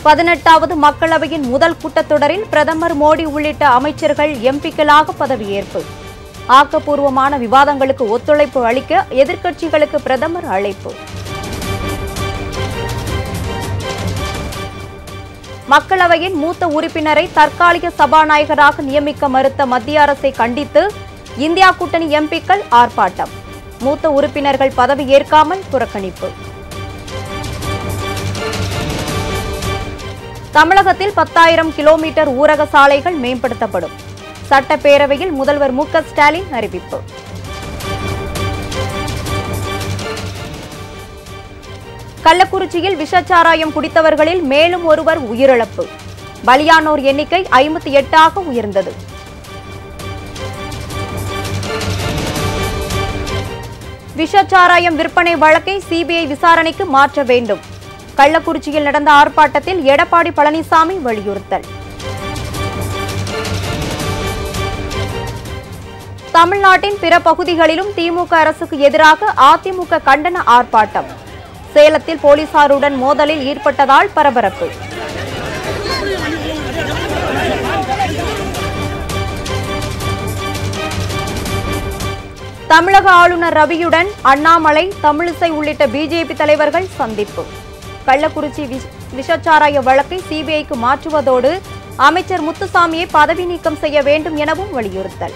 பதினெட்டாவது மக்களவையின் முதல் கூட்டத்தொடரில் பிரதமர் மோடி உள்ளிட்ட அமைச்சர்கள் எம்பிக்களாக பதவியேற்பு ஆக்கப்பூர்வமான விவாதங்களுக்கு ஒத்துழைப்பு அளிக்க எதிர்க்கட்சிகளுக்கு பிரதமர் அழைப்பு மக்களவையின் மூத்த உறுப்பினரை தற்காலிக சபாநாயகராக நியமிக்க மறுத்த மத்திய அரசை கண்டித்து இந்தியா கூட்டணி எம்பிக்கள் ஆர்ப்பாட்டம் மூத்த உறுப்பினர்கள் பதவி ஏற்காமல் புறக்கணிப்பு தமிழகத்தில் பத்தாயிரம் கிலோமீட்டர் ஊரக சாலைகள் மேம்படுத்தப்படும் சட்டப்பேரவையில் முதல்வர் மு க ஸ்டாலின் அறிவிப்பு கள்ளக்குறிச்சியில் விஷச்சாராயம் குடித்தவர்களில் மேலும் ஒருவர் உயிரிழப்பு பலியானோர் எண்ணிக்கை ஐம்பத்தி எட்டாக உயர்ந்தது விஷச்சாராயம் விற்பனை வழக்கை சிபிஐ விசாரணைக்கு மாற்ற வேண்டும் கள்ளக்குறிச்சியில் நடந்த ஆர்ப்பாட்டத்தில் எடப்பாடி பழனிசாமி வலியுறுத்தல் தமிழ்நாட்டின் பிற பகுதிகளிலும் திமுக அரசுக்கு எதிராக அதிமுக கண்டன ஆர்ப்பாட்டம் சேலத்தில் போலீசாருடன் மோதலில் ஈடுபட்டதால் பரபரப்பு தமிழக ஆளுநர் ரவியுடன் அண்ணாமலை தமிழிசை உள்ளிட்ட பிஜேபி தலைவர்கள் சந்திப்பு கள்ளக்குறிச்சி விஷ- விஷச்சாராய வழக்கை சிபிஐக்கு மாற்றுவதோடு அமைச்சர் முத்துசாமியை பதவி நீக்கம் செய்ய வேண்டும் எனவும் வலியுறுத்தல்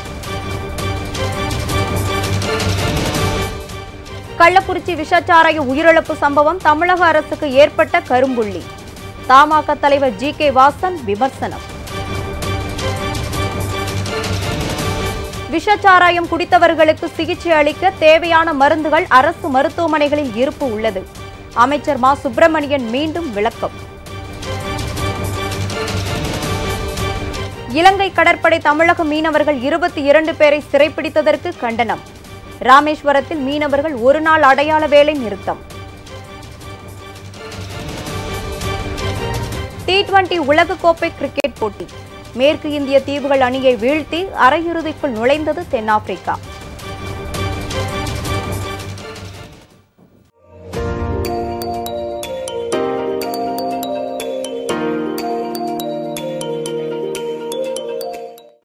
கள்ளக்குறிச்சி விஷச்சாராய உயிரிழப்பு சம்பவம் தமிழக அரசுக்கு ஏற்பட்ட கரும்புள்ளி தமாக தலைவர் ஜி கே வாசன் விமர்சனம் விஷச்சாராயம் குடித்தவர்களுக்கு சிகிச்சை அளிக்க தேவையான மருந்துகள் அரசு மருத்துவமனைகளில் இருப்பு உள்ளது அமைச்சர் மா சுப்பிரமணியன் மீண்டும் விளக்கம் இலங்கை கடற்படை தமிழக மீனவர்கள் இருபத்தி இரண்டு பேரை சிறைப்பிடித்ததற்கு கண்டனம் ராமேஸ்வரத்தில் மீனவர்கள் ஒருநாள் அடையாள வேலை நிறுத்தம் டி டுவெண்டி உலகக்கோப்பை கிரிக்கெட் போட்டி மேற்கு இந்திய தீவுகள் அணியை வீழ்த்தி அரையிறுதிக்குள் நுழைந்தது தென்னாப்பிரிக்கா